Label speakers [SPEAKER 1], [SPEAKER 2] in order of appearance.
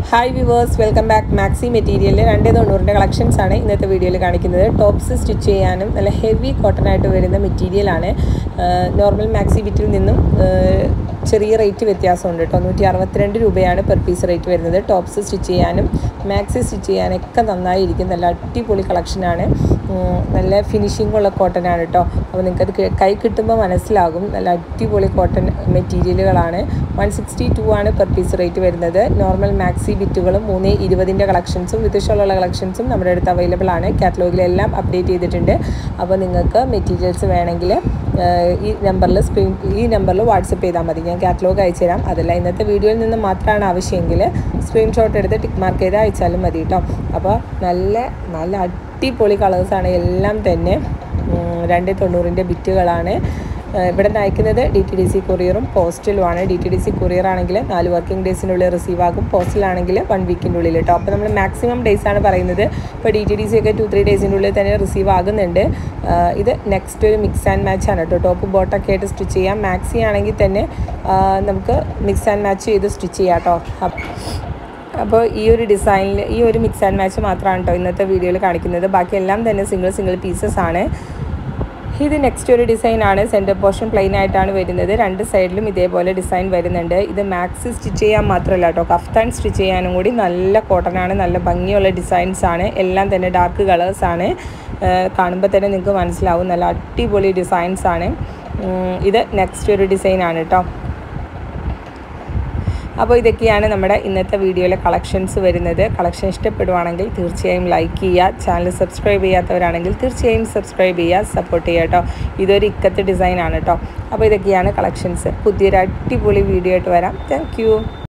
[SPEAKER 1] hi viewers welcome back maxi മെറ്റീരിയലിൽ രണ്ട് തൊണ്ണൂറിൻ്റെ collections ആണ് ഇന്നത്തെ വീഡിയോയിൽ കാണിക്കുന്നത് ടോപ്സ് സ്റ്റിച്ച് ചെയ്യാനും നല്ല ഹെവി കോട്ടൺ ആയിട്ട് വരുന്ന മെറ്റീരിയലാണ് നോർമൽ മാക്സി ബിറ്റിൽ നിന്നും ഏഹ്, ചെറിയ റേറ്റ് വ്യത്യാസമുണ്ട് കേട്ടോ നൂറ്റി അറുപത്തിരണ്ട് രൂപയാണ് പെർ പീസ് റേറ്റ് വരുന്നത് ടോപ്സ് സ്റ്റിച്ച് ചെയ്യാനും മാക്സി സ്റ്റിച്ച് ചെയ്യാനൊക്കെ നന്നായിരിക്കും നല്ല അടിപൊളി കളക്ഷനാണ് ഉം, നല്ല ഫിനിഷിംഗ് ഉള്ള കോട്ടൺ ആണ് കേട്ടോ അപ്പോൾ നിങ്ങൾക്കത് കി- കൈ കിട്ടുമ്പോൾ മനസ്സിലാകും നല്ല അടിപൊളി കോട്ടൺ മെറ്റീരിയലുകളാണ് വൺ സിക്സ്റ്റി ടു ആണ് പെർ പീസ് റേറ്റ് വരുന്നത് നോർമൽ മാക്സി ബിറ്റുകളും മൂന്ന് ഇരുപതിൻ്റെ കളക്ഷൻസും വിദേശമുള്ള കളക്ഷൻസും നമ്മുടെ അടുത്ത് അവൈലബിൾ ആണ് കാറ്റലോഗിലെല്ലാം അപ്ഡേറ്റ് ചെയ്തിട്ടുണ്ട് അപ്പോൾ നിങ്ങൾക്ക് മെറ്റീരിയൽസ് വേണമെങ്കിൽ ഏഹ്, ഈ നമ്പറിൽ സ്ക്രീൻ ഈ നമ്പറിൽ വാട്സപ്പ് ചെയ്താൽ മതി ഞാൻ കാറ്റലോഗ് അയച്ചു തരാം അതല്ല ഇന്നത്തെ വീഡിയോയിൽ നിന്ന് മാത്രമാണ് ആവശ്യമെങ്കിൽ സ്ക്രീൻഷോട്ട് എടുത്ത് ടിക്ക് മാർക്ക് ചെയ്ത് അയച്ചാലും മതി കേട്ടോ അപ്പോൾ നല്ല നല്ല അടിപൊളി കളേഴ്സാണ് എല്ലാം തന്നെ ഉം, രണ്ട് തൊണ്ണൂറിൻ്റെ ബിറ്റുകളാണ് ഏഹ് ഇവിടെ നിന്ന് അയക്കുന്നത് ഡി ടി ഡി സി കൊറിയറും പോസ്റ്റലുമാണ് D T D C courier ആണെങ്കിൽ നാല് വർക്കിംഗ് ഡേയ്സിനുള്ളിൽ റിസീവ് ആകും പോസ്റ്റലാണെങ്കിൽ വൺ വീക്കിൻ്റെ ഉള്ളിൽ കേട്ടോ അപ്പോൾ നമ്മൾ മാക്സിമം ഡേയ്സ് ആണ് പറയുന്നത് ഇപ്പോൾ ഡി ടി ഡി സി ഒക്കെ ടു ത്രീ ഡേയ്സിൻ്റെ ഉള്ളിൽ തന്നെ റിസീവ് ആകുന്നുണ്ട് ഏഹ് ഇത് നെക്സ്റ്റ് ഒരു മിക്സ് ആൻഡ് മാച്ച് ആണ് കേട്ടോ ടോപ്പ് ബോട്ടൊക്കെ ആയിട്ട് സ്റ്റിച്ച് ചെയ്യാം മാക്സി ആണെങ്കിൽ തന്നെ ആഹ് നമുക്ക് മിക്സ് ആൻഡ് മാച്ച് ചെയ്ത് സ്റ്റിച്ച് ചെയ്യാം കേട്ടോ അപ്പ് അപ്പോൾ ഈ ഒരു ഡിസൈനിൽ ഈ ഒരു മിക്സ് ആൻഡ് മാച്ച് മാത്രമാണ് കേട്ടോ ഇന്നത്തെ വീഡിയോയിൽ കാണിക്കുന്നത് ബാക്കി എല്ലാം തന്നെ സിംഗിൾ സിംഗിൾ പീസസ് ആണ് ഇത് നെക്സ്റ്റ് ഒരു ഡിസൈൻ ആണ് സെൻറ്റർ പോർഷൻ പ്ലെയിൻ ആയിട്ടാണ് വരുന്നത് രണ്ട് സൈഡിലും ഇതേപോലെ ഡിസൈൻ വരുന്നുണ്ട് ഇത് മാക്സി സ്റ്റിച്ച് ചെയ്യാൻ മാത്രമല്ല കേട്ടോ കഫ്താൻ സ്റ്റിച്ച് ചെയ്യാനും കൂടി നല്ല കോട്ടൺ ആണ് നല്ല ഭംഗിയുള്ള ഡിസൈൻസ് ആണ് എല്ലാം തന്നെ ഡാർക്ക് കളേഴ്സ് ആണ് കാണുമ്പോൾ തന്നെ നിങ്ങൾക്ക് മനസ്സിലാവും നല്ല അടിപൊളി ഡിസൈൻസ് ആണ് ഉം, ഇത് നെക്സ്റ്റ് ഒരു ഡിസൈൻ ആണ് കേട്ടോ അപ്പോൾ ഇതൊക്കെയാണ് നമ്മുടെ ഇന്നത്തെ വീഡിയോയിലെ കളക്ഷൻസ് വരുന്നത് കളക്ഷൻ ഇഷ്ടപ്പെടുവാണെങ്കിൽ തീർച്ചയായും ലൈക്ക് ചെയ്യുക ചാനൽ സബ്സ്ക്രൈബ് ചെയ്യാത്തവരാണെങ്കിൽ തീർച്ചയായും സബ്സ്ക്രൈബ് ചെയ്യുക സപ്പോർട്ട് ചെയ്യുക കേട്ടോ ഇതൊരു ഇക്കത്ത് ഡിസൈൻ ആണ് കേട്ടോ അപ്പോൾ ഇതൊക്കെയാണ് കളക്ഷൻസ് പുതിയൊരു അടിപൊളി വീഡിയോ ആയിട്ട് വരാം താങ്ക്